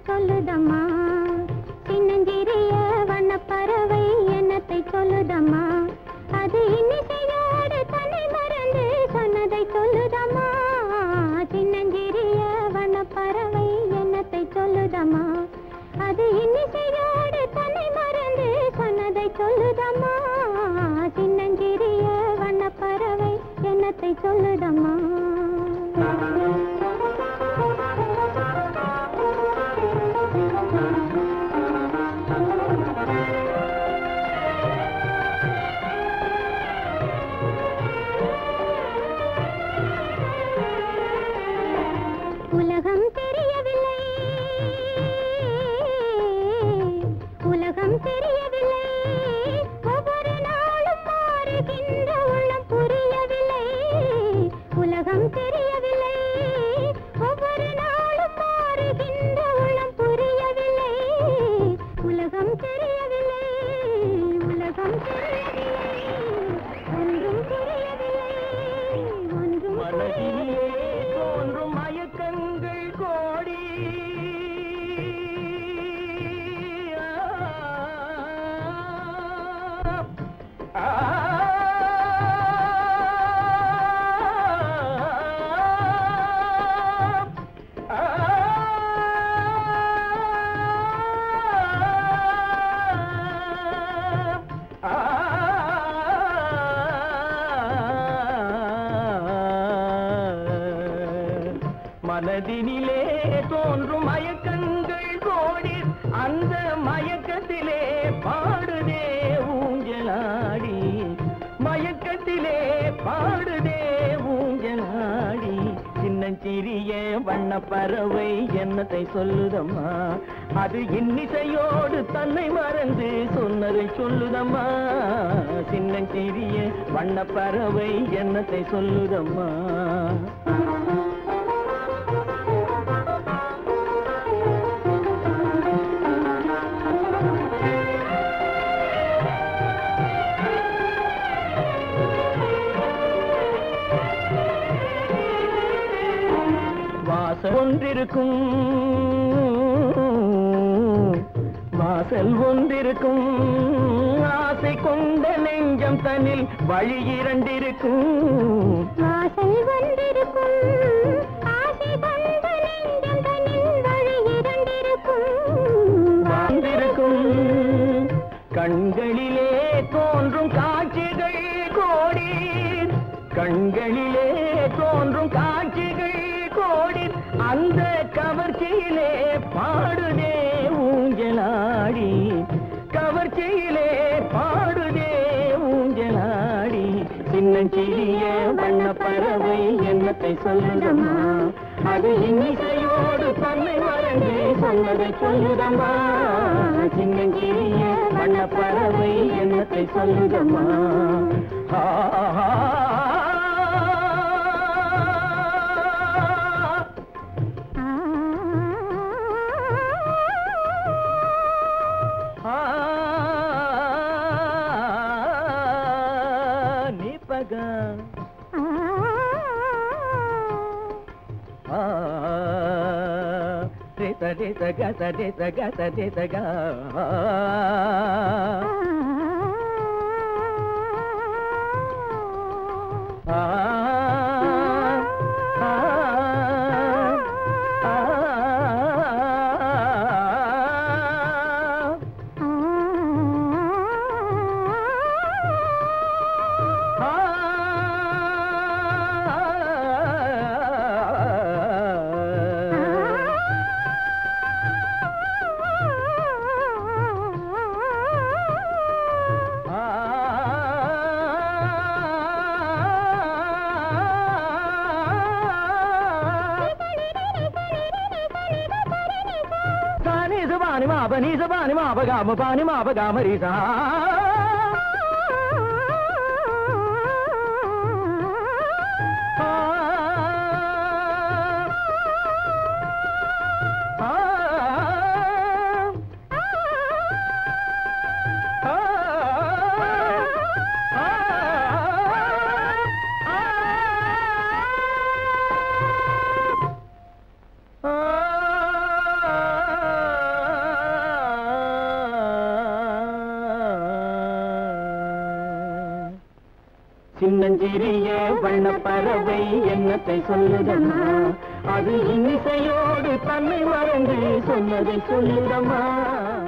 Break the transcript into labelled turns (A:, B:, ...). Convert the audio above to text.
A: சொல்லுதம்மா சின்னஞ்சிறிய வண்ணப்பறவை என்னத்தை சொல்லுதம்மா அது இன்னிசையோடு தன்னை மறந்து சொன்னதை சொல்லுதம்மா சின்னஞ்சிறிய வண்ணப்பறவை என்னத்தை சொல்லுதம்மா அது இன்னிசையோடு தன்னை மறந்து சொன்னதை சொல்லுதம்மா சின்னஞ்சிறிய வண்ணப்பறவை என்னத்தை சொல்லுதம்மா உலகம் தெரியவில்லை உலகம் தெரியவில்லை ஒவ்வொரு நாளும் மாறுகின்ற உள்ளம் புரியவில்லை உலகம் தெரியவில்லை ஒவ்வொரு நாளும் மாறுகின்ற உள்ளம் புரியவில்லை உலகம் தெரியவில்லை உலகம் தெரியவில்லை ஒன்றும் புரியவில்லை ஒன்றும்
B: மனதிலே தோன்றும் மயக்கங்கள் கோடி ஆ, ஆ, ஆ, மனதினிலே தோன்றும் மயக்கங்கள் கோடி அந்த மயக்கத்திலே பாடுதே ஊஞ்சலாடி மயக்கத்திலே பாடுதே ஊஞ்சலாடி சின்னஞ்சிறிய வண்ண பறவை என்னத்தை சொல்லுதம்மா அது இன்னிசையோடு தன்னை மறந்து சொன்னதை சொல்லுதம்மா சின்னஞ்சிறிய வண்ண பறவை என்னத்தை சொல்லுதம்மா வாசல் ஒன்றிருக்கும் வாசல் ஒன்றிருக்கும் ஆசை கொண்ட நெஞ்சம் தன்னில் வழி இரண்டிருக்கும்
A: வாசல் வந்திருக்கும் ஆசை கொண்ட நெஞ்சம் தன்னில் வழி இரண்டிருக்கும்
B: வாழ்ந்திருக்கும் கண்களிலே தோன்றும் காட்சிகள் கோடி கண்களிலே தோன்றும் காட்சிகள் கோடி அந்த கவர்ச்சியிலே பாடுதே ஊஞ்சலாடி கவர்ச்சியிலே பாடுதே ஊஞ்சலாடி சின்னஞ்சிறிய வண்ண பறவை என்னத்தை சொல்லுதம்மா அது இன்னிசையோடு தன்னை மறந்து சொன்னதை சொல்லுதம்மா சின்னஞ்சிறிய வண்ண பறவை என்னத்தை சொல்லுதம்மா ஆ, ஆ, ஆ, நிபக ஆ, ரித ரித கத ரித கத ரித க ஆ. ஆ, ஆ, ஆ, ஆ. సాని సుబాని మా పని సుబాని మా పగామ పాని మా పగామ రీసా ஆ சின்னஞ்சிறிய வண்ணப் பறவை என்னத்தை சொல்லுதம்மா அது இன்னிசையோடு தன்னை மறந்து சொன்னதை சொல்லுதம்மா